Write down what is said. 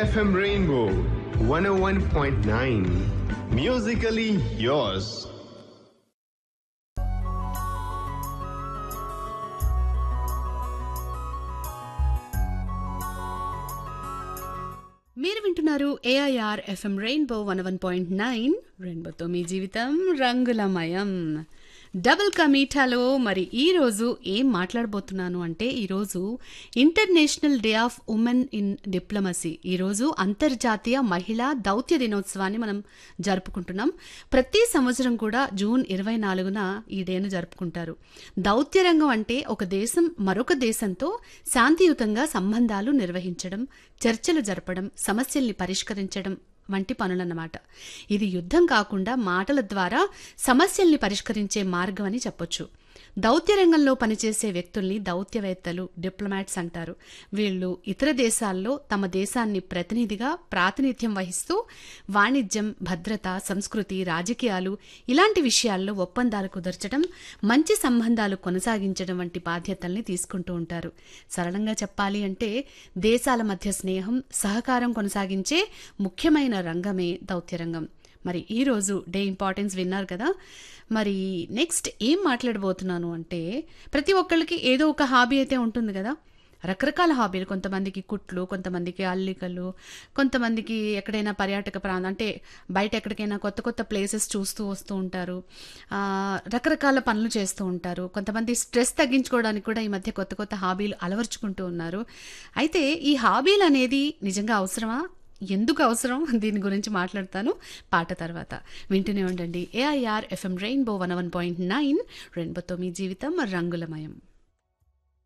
FM Rainbow 101.9. Musically yours. మీరు వింటున్నారు AIR FM rainbow one one point nine రెయిన్బోతో మీ జీవితం రంగులమయం డబుల్ కమీఠాలో మరి ఈ రోజు ఏం మాట్లాడబోతున్నాను అంటే ఈరోజు international day of women in diplomacy ఈరోజు అంతర్జాతీయ మహిళా దౌత్య దినోత్సవాన్ని మనం జరుపుకుంటున్నాం ప్రతి సంవత్సరం కూడా జూన్ ఇరవై నాలుగున ఈ డేను జరుపుకుంటారు దౌత్య రంగం అంటే ఒక దేశం మరొక దేశంతో శాంతియుతంగా సంబంధాలు నిర్వహించడం చర్చలు జరపడం సమస్యల్ని పరిష్కరించడం వంటి పనులన్నమాట ఇది యుద్ధం కాకుండా మాటల ద్వారా సమస్యల్ని పరిష్కరించే మార్గం అని చెప్పొచ్చు దౌత్య రంగంలో పనిచేసే వ్యక్తుల్ని దౌత్యవేత్తలు డిప్లొమాట్స్ అంటారు వీళ్ళు ఇతర దేశాల్లో తమ దేశాన్ని ప్రతినిధిగా ప్రాతినిధ్యం వహిస్తూ వాణిజ్యం భద్రత సంస్కృతి రాజకీయాలు ఇలాంటి విషయాల్లో ఒప్పందాలు కుదర్చడం మంచి సంబంధాలు కొనసాగించడం వంటి బాధ్యతల్ని తీసుకుంటూ ఉంటారు సరళంగా చెప్పాలి అంటే దేశాల మధ్య స్నేహం సహకారం కొనసాగించే ముఖ్యమైన రంగమే దౌత్య రంగం మరి ఈరోజు డే ఇంపార్టెన్స్ విన్నారు కదా మరి నెక్స్ట్ ఏం మాట్లాడబోతున్నాను అంటే ప్రతి ఒక్కళ్ళకి ఏదో ఒక హాబీ అయితే ఉంటుంది కదా రకరకాల హాబీలు కొంతమందికి కుట్లు కొంతమందికి అల్లికలు కొంతమందికి ఎక్కడైనా పర్యాటక ప్రాంతం అంటే బయట ఎక్కడికైనా కొత్త కొత్త ప్లేసెస్ చూస్తూ వస్తూ ఉంటారు ఆ, రకరకాల పనులు చేస్తూ ఉంటారు కొంతమంది స్ట్రెస్ తగ్గించుకోవడానికి కూడా ఈ మధ్య కొత్త కొత్త హాబీలు అలవర్చుకుంటూ ఉన్నారు అయితే ఈ హాబీలు అనేది నిజంగా అవసరమా ఎందుకు అవసరం దీని గురించి మాట్లాడతాను పాట తర్వాత వింటూనే ఉండండి AIR FM rainbow one one point nine రెయిన్బోతో మీ జీవితం రంగులమయం